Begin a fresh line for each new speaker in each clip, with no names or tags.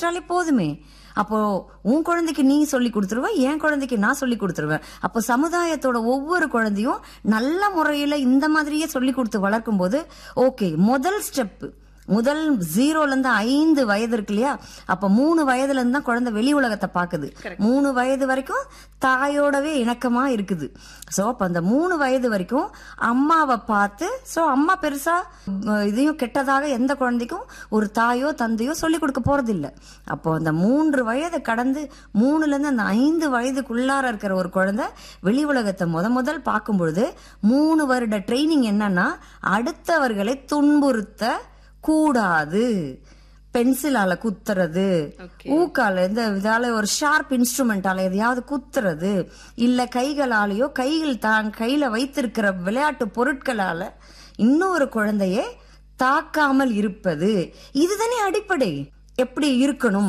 வச்சிட்டாலே போதுமே அப்போ உன் குழந்தைக்கு நீ சொல்லி கொடுத்துருவ என் குழந்தைக்கு நான் சொல்லி கொடுத்துருவேன் அப்போ சமுதாயத்தோட ஒவ்வொரு குழந்தையும் நல்ல முறையில இந்த மாதிரியே சொல்லி கொடுத்து வளர்க்கும் போது ஓகே முதல் ஸ்டெப் முதல் ஜீரோல இருந்து ஐந்து வயது இருக்கு இல்லையா அப்ப மூணு வயதுல இருந்து தான் குழந்தை வெளி உலகத்தை பாக்குது மூணு வயது வரைக்கும் தாயோடவே இணக்கமா இருக்குது சோ அப்ப அந்த மூணு வயது வரைக்கும் அம்மாவை பார்த்து சோ அம்மா பெருசா உம், இதையும் கெட்டதாக எந்த குழந்தைக்கும் ஒரு தாயோ தந்தையோ சொல்லி கொடுக்க போறது இல்ல அப்போ அந்த மூன்று வயதை கடந்து மூணுல இருந்து அந்த ஐந்து வயதுக்குள்ளார இருக்கிற ஒரு குழந்தை வெளி உலகத்தை முத முதல் பார்க்கும் பொழுது மூணு வருட ட்ரைனிங் என்னன்னா அடுத்தவர்களை துன்புறுத்த கூடாது பென்சிலால குத்துறது ஊக்கால இந்த இதால ஒரு ஷார்ப் இன்ஸ்ட்ருமெண்டால எதையாவது குத்துறது இல்ல கைகளாலேயோ கைகள் தான் கையில வைத்திருக்கிற விளையாட்டு பொருட்களால இன்னொரு குழந்தைய தாக்காமல் இருப்பது இதுதானே அடிப்படை எப்படி இருக்கணும்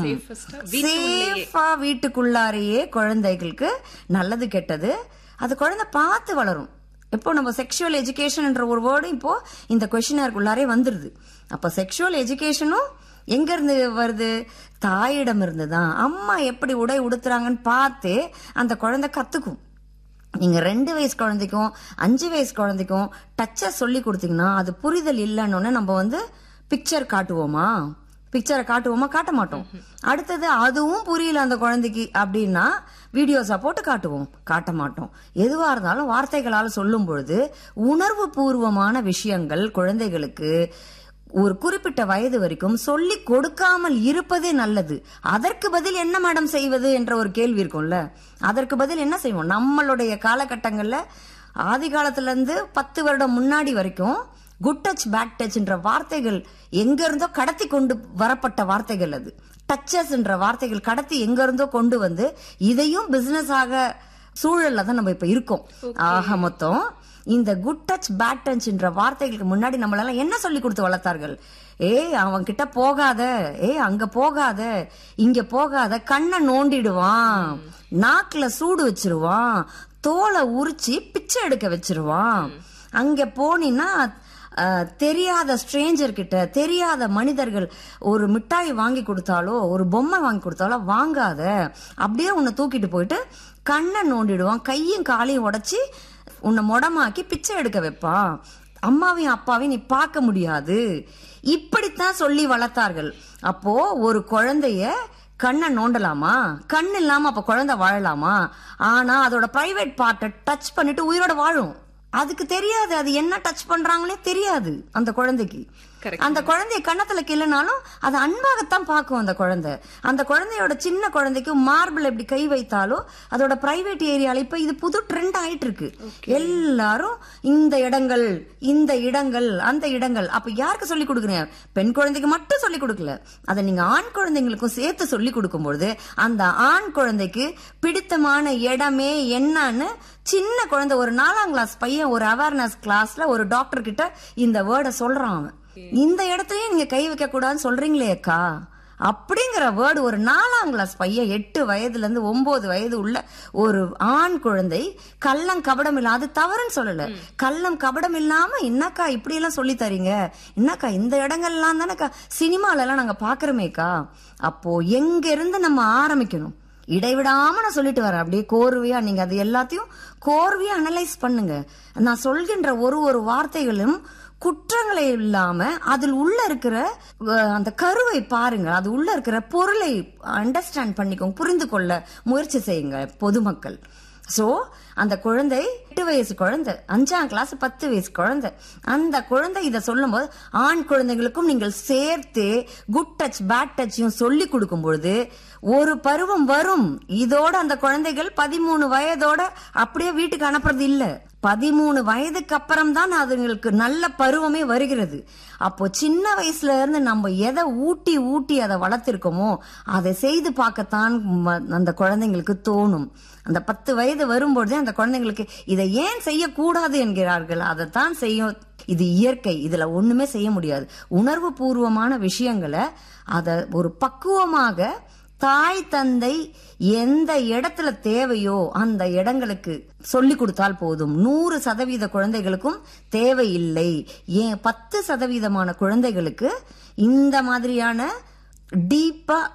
சேஃபா வீட்டுக்குள்ளாரையே குழந்தைகளுக்கு நல்லது கெட்டது அது குழந்தை பார்த்து வளரும் இப்போ நம்ம செக்ஷுவல் எஜுகேஷன்ன்ற ஒரு வேர்டும் இப்போ இந்த கொஷினருக்குள்ளாரே வந்துருது அப்ப செக்ஷுவல் எஜுகேஷனும் எங்க இருந்து வருது தாயிடம் இருந்து தான் அம்மா எப்படி உடை உடுத்துறாங்கன்னு பார்த்து அந்த குழந்தை கத்துக்கும் நீங்க ரெண்டு வயசு குழந்தைக்கும் அஞ்சு வயசு குழந்தைக்கும் டச்ச சொல்லி கொடுத்தீங்கன்னா அது புரிதல் இல்லைன்னு நம்ம வந்து பிக்சர் காட்டுவோமா பிக்சரை காட்டுவோமா காட்ட மாட்டோம் அடுத்தது அதுவும் புரியல அந்த குழந்தைக்கு அப்படின்னா வீடியோஸா போட்டு காட்டுவோம் காட்ட மாட்டோம் எதுவா இருந்தாலும் வார்த்தைகளால சொல்லும் பொழுது உணர்வு பூர்வமான விஷயங்கள் குழந்தைகளுக்கு ஒரு குறிப்பிட்ட வயது வரைக்கும் சொல்லி கொடுக்காமல் இருப்பதே நல்லது அதற்கு பதில் என்ன மேடம் செய்வது என்ற ஒரு கேள்வி இருக்கும்ல அதற்கு பதில் என்ன செய்வோம் நம்மளுடைய காலகட்டங்கள்ல ஆதி காலத்துல இருந்து பத்து வருடம் முன்னாடி வரைக்கும் குட் டச் பேட் டச்ன்ற வார்த்தைகள் எங்க இருந்தோ கடத்தி கொண்டு வரப்பட்ட வார்த்தைகள் அது டச்சஸ் என்ற வார்த்தைகள் கடத்தி எங்க இருந்தோ கொண்டு வந்து இதையும் பிசினஸ் ஆக சூழல்ல தான் நம்ம இப்ப இருக்கோம் ஆக மொத்தம் இந்த குட் டச் பேட் டச்ன்ற வார்த்தைகளுக்கு முன்னாடி நம்மளெல்லாம் என்ன சொல்லி கொடுத்து வளர்த்தார்கள் ஏய் அவன் கிட்ட போகாத ஏய் அங்க போகாத இங்க போகாத கண்ணை நோண்டிடுவான் நாக்குல சூடு வச்சிருவான் தோலை உரிச்சு பிச்சை எடுக்க வச்சிருவான் அங்க போனீன்னா அஹ், தெரியாத ஸ்ட்ரேஞ்சர் கிட்ட தெரியாத மனிதர்கள் ஒரு மிட்டாய் வாங்கி கொடுத்தாலோ ஒரு பொம்மை வாங்கி கொடுத்தாலோ வாங்காத அப்படியே உன்னை தூக்கிட்டு போயிட்டு கண்ணை நோண்டிடுவான் கையும் காலையும் உடைச்சி உன்னை முடமாக்கி பிச்சை எடுக்க வைப்பான் அம்மாவையும் அப்பாவையும் நீ பார்க்க முடியாது இப்படித்தான் சொல்லி வளர்த்தார்கள் அப்போ ஒரு குழந்தைய கண்ணை நோண்டலாமா கண் இல்லாம அப்ப குழந்தை வாழலாமா ஆனா அதோட பிரைவேட் பார்ட்டை டச் பண்ணிட்டு உயிரோட வாழும் அதுக்கு தெரியாது அது என்ன டச் பண்றாங்கன்னே தெரியாது அந்த குழந்தைக்கு
Correct.
அந்த குழந்தைய கன்னத்துல கிள்ளுனாலும் அது அன்பாகத்தான் பார்க்கும் அந்த குழந்தை அந்த குழந்தையோட சின்ன குழந்தைக்கு மார்பிள் எப்படி கை வைத்தாலோ அதோட பிரைவேட் ஏரியால இப்ப இது புது ட்ரெண்ட் ஆயிட்டு இருக்கு எல்லாரும் இந்த இடங்கள் இந்த இடங்கள் அந்த இடங்கள் அப்ப யாருக்கு சொல்லி கொடுக்குறீங்க பெண் குழந்தைக்கு மட்டும் சொல்லி கொடுக்கல அதை நீங்க ஆண் குழந்தைங்களுக்கும் சேர்த்து சொல்லி கொடுக்கும்பொழுது அந்த ஆண் குழந்தைக்கு பிடித்தமான இடமே என்னன்னு சின்ன குழந்தை ஒரு நாலாம் கிளாஸ் பையன் ஒரு அவேர்னஸ் கிளாஸ்ல ஒரு டாக்டர் கிட்ட இந்த வேர்டை சொல்றான் அவன் இந்த இடத்துலயே நீங்க கை வைக்க கூடாதுன்னு சொல்றீங்களே அக்கா அப்படிங்கிற வேர்டு ஒரு நாலாம் கிளாஸ் பையன் எட்டு வயதுல இருந்து ஒன்பது வயது உள்ள ஒரு ஆண் குழந்தை கள்ளம் கபடம் இல்ல அது தவறுன்னு சொல்லல கள்ளம் கபடம் இல்லாம என்னக்கா இப்படி எல்லாம் சொல்லி தரீங்க என்னக்கா இந்த இடங்கள்லாம் தானேக்கா சினிமால எல்லாம் நாங்க பாக்குறோமேக்கா அப்போ எங்க இருந்து நம்ம ஆரம்பிக்கணும் இடைவிடாம நான் சொல்லிட்டு வரேன் அப்படியே கோர்வையா நீங்க அது எல்லாத்தையும் கோர்வையா அனலைஸ் பண்ணுங்க நான் சொல்கின்ற ஒரு ஒரு வார்த்தைகளும் குற்றங்களை இல்லாம அதில் உள்ள இருக்கிற அஹ், அந்த கருவை பாருங்க அது உள்ள இருக்கிற பொருளை அண்டர்ஸ்டாண்ட் பண்ணிக்கோங்க புரிந்து கொள்ள முயற்சி செய்யுங்க பொதுமக்கள் சோ அந்த குழந்தை எட்டு வயசு குழந்தை அஞ்சாம் கிளாஸ் பத்து வயசு குழந்தை அந்த குழந்தை இதை சொல்லும்போது ஆண் குழந்தைகளுக்கும் நீங்கள் சேர்த்து குட் டச் பேட் டச்சையும் சொல்லி கொடுக்கும் பொழுது ஒரு பருவம் வரும் இதோட அந்த குழந்தைகள் பதிமூணு வயதோட அப்படியே வீட்டுக்கு அனுப்புறது இல்ல பதிமூணு வயதுக்கு அப்புறம் தான் அதுங்களுக்கு நல்ல பருவமே வருகிறது அப்போ சின்ன வயசுல இருந்து நம்ம எதை ஊட்டி ஊட்டி அதை வளர்த்திருக்கோமோ அதை செய்து பார்க்கத்தான் ம- அந்த குழந்தைங்களுக்கு தோணும் அந்த பத்து வயது வரும்பொழுதே அந்த குழந்தைங்களுக்கு இதை ஏன் செய்யக்கூடாது என்கிறார்கள் அதைத்தான் செய்யும் இது இயற்கை இதுல ஒண்ணுமே செய்ய முடியாது உணர்வு பூர்வமான விஷயங்களை அத ஒரு பக்குவமாக தாய் தந்தை எந்த இடத்துல தேவையோ அந்த இடங்களுக்கு சொல்லி கொடுத்தால் போதும் நூறு சதவீத குழந்தைகளுக்கும் தேவையில்லை ஏன் பத்து சதவீதமான குழந்தைகளுக்கு இந்த மாதிரியான டீப்பா